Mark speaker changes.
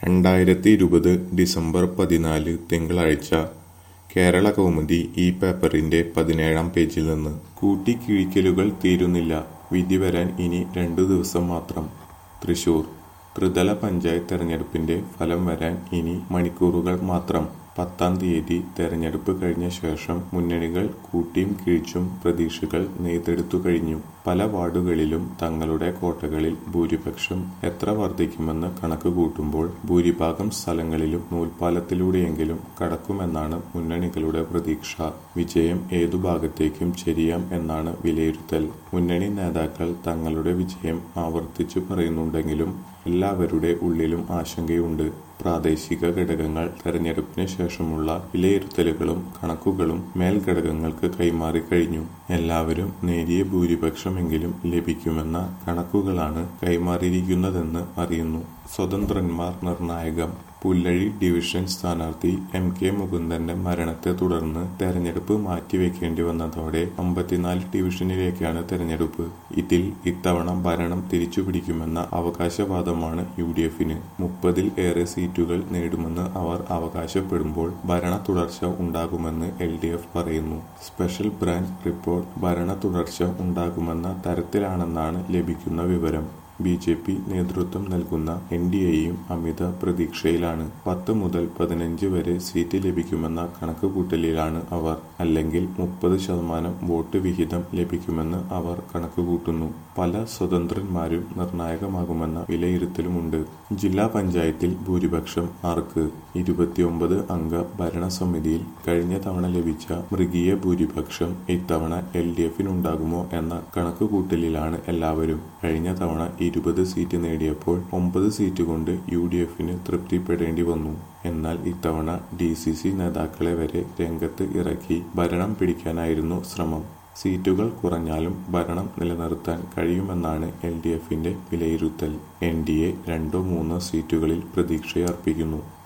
Speaker 1: രണ്ടായിരത്തി ഇരുപത് ഡിസംബർ പതിനാല് തിങ്കളാഴ്ച കേരള കൗമുദി ഈ പേപ്പറിന്റെ പതിനേഴാം പേജിൽ നിന്ന് കൂട്ടിക്കിഴിക്കലുകൾ തീരുന്നില്ല വിധി വരാൻ ഇനി രണ്ടു ദിവസം മാത്രം തൃശൂർ ത്രിതല പഞ്ചായത്ത് തെരഞ്ഞെടുപ്പിന്റെ ഫലം വരാൻ ഇനി മണിക്കൂറുകൾ മാത്രം പത്താം തീയതി തെരഞ്ഞെടുപ്പ് കഴിഞ്ഞ ശേഷം മുന്നണികൾ കൂട്ടിയും കിഴിച്ചും പ്രതീക്ഷകൾ നെയ്തെടുത്തു കഴിഞ്ഞു പല വാർഡുകളിലും തങ്ങളുടെ കോട്ടകളിൽ ഭൂരിപക്ഷം എത്ര വർദ്ധിക്കുമെന്ന് കണക്ക് കൂട്ടുമ്പോൾ ഭൂരിഭാഗം സ്ഥലങ്ങളിലും നൂൽപാലത്തിലൂടെയെങ്കിലും കടക്കുമെന്നാണ് മുന്നണികളുടെ പ്രതീക്ഷ വിജയം ഏതു ഭാഗത്തേക്കും ചെരിയാം എന്നാണ് വിലയിരുത്തൽ മുന്നണി നേതാക്കൾ തങ്ങളുടെ വിജയം ആവർത്തിച്ചു പറയുന്നുണ്ടെങ്കിലും എല്ലാവരുടെ ഉള്ളിലും ആശങ്കയുണ്ട് പ്രാദേശിക ഘടകങ്ങൾ തെരഞ്ഞെടുപ്പിന് ശേഷമുള്ള വിലയിരുത്തലുകളും കണക്കുകളും മേൽഘടകങ്ങൾക്ക് കൈമാറി കഴിഞ്ഞു എല്ലാവരും നേരിയ ഭൂരിപക്ഷമെങ്കിലും ലഭിക്കുമെന്ന കണക്കുകളാണ് കൈമാറിയിരിക്കുന്നതെന്ന് അറിയുന്നു സ്വതന്ത്രന്മാർ നിർണായകം പുല്ലഴി ഡിവിഷൻ സ്ഥാനാർത്ഥി എം കെ മുകുന്ദന്റെ മരണത്തെ തുടർന്ന് തെരഞ്ഞെടുപ്പ് മാറ്റിവെക്കേണ്ടി വന്നതോടെ അമ്പത്തിനാല് ഡിവിഷനിലേക്കാണ് തെരഞ്ഞെടുപ്പ് ഇതിൽ ഇത്തവണ ഭരണം തിരിച്ചുപിടിക്കുമെന്ന അവകാശവാദമാണ് യു ഡി എഫിന് മുപ്പതിൽ ഏറെ സീറ്റുകൾ നേടുമെന്ന് അവർ അവകാശപ്പെടുമ്പോൾ ഭരണ തുടർച്ച ഉണ്ടാകുമെന്ന് എൽ ഡി എഫ് പറയുന്നു സ്പെഷ്യൽ ബ്രാഞ്ച് റിപ്പോർട്ട് ഭരണ തുടർച്ച ഉണ്ടാകുമെന്ന തരത്തിലാണെന്നാണ് ലഭിക്കുന്ന വിവരം ബി ജെ പി നേതൃത്വം നൽകുന്ന എൻ ഡി എയും അമിത പ്രതീക്ഷയിലാണ് പത്ത് മുതൽ പതിനഞ്ച് വരെ സീറ്റ് ലഭിക്കുമെന്ന കണക്കുകൂട്ടലിലാണ് അവർ അല്ലെങ്കിൽ മുപ്പത് ശതമാനം വോട്ട് വിഹിതം ലഭിക്കുമെന്ന് അവർ കണക്കുകൂട്ടുന്നു പല സ്വതന്ത്രന്മാരും നിർണായകമാകുമെന്ന വിലയിരുത്തലുമുണ്ട് ജില്ലാ പഞ്ചായത്തിൽ ഭൂരിപക്ഷം ആർക്ക് ഇരുപത്തിയൊമ്പത് അംഗ ഭരണസമിതിയിൽ കഴിഞ്ഞ തവണ ലഭിച്ച മൃഗീയ ഭൂരിപക്ഷം ഇത്തവണ എൽ ഡി എഫിനുണ്ടാകുമോ എന്ന കണക്കുകൂട്ടലിലാണ് എല്ലാവരും കഴിഞ്ഞ തവണ ഇരുപത് സീറ്റ് നേടിയപ്പോൾ ഒമ്പത് സീറ്റ് കൊണ്ട് യു ഡി എഫിന് തൃപ്തിപ്പെടേണ്ടി വന്നു എന്നാൽ ഇത്തവണ ഡി സി സി നേതാക്കളെ വരെ രംഗത്ത് ഇറക്കി ഭരണം പിടിക്കാനായിരുന്നു ശ്രമം സീറ്റുകൾ കുറഞ്ഞാലും ഭരണം നിലനിർത്താൻ കഴിയുമെന്നാണ് എൽ ഡി എഫിന്റെ വിലയിരുത്തൽ എൻ ഡി എ രണ്ടോ മൂന്നോ സീറ്റുകളിൽ പ്രതീക്ഷയർപ്പിക്കുന്നു